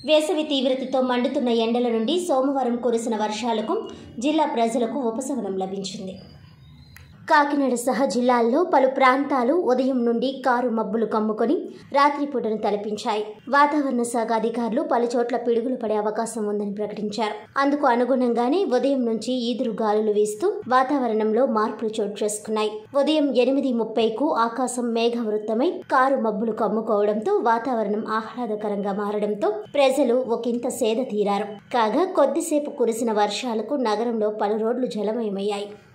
వేసవి తీవ్రతతో మండుతున్న ఎండల నుండి సోమవారం కురిసిన వర్షాలకు జిల్లా ప్రజలకు ఉపశమనం లభించింది కాకినాడ సహా జిల్లాల్లో పలు ప్రాంతాలు ఉదయం నుండి కారు మబ్బులు కమ్ముకొని రాత్రిపూటను తలపించాయి వాతావరణ శాఖ అధికారులు పలు చోట్ల పిడుగులు పడే అవకాశం ఉందని ప్రకటించారు అందుకు అనుగుణంగానే ఉదయం నుంచి ఈదురు గాలులు వీస్తూ వాతావరణంలో మార్పులు చోటు చేసుకున్నాయి ఉదయం ఎనిమిది ముప్పైకు ఆకాశం మేఘవృత్తమై కారు మబ్బులు కమ్ముకోవడంతో వాతావరణం ఆహ్లాదకరంగా మారడంతో ప్రజలు ఒకంత సేద తీరారు కాగా కొద్దిసేపు కురిసిన వర్షాలకు నగరంలో పలు రోడ్లు జలమయమయ్యాయి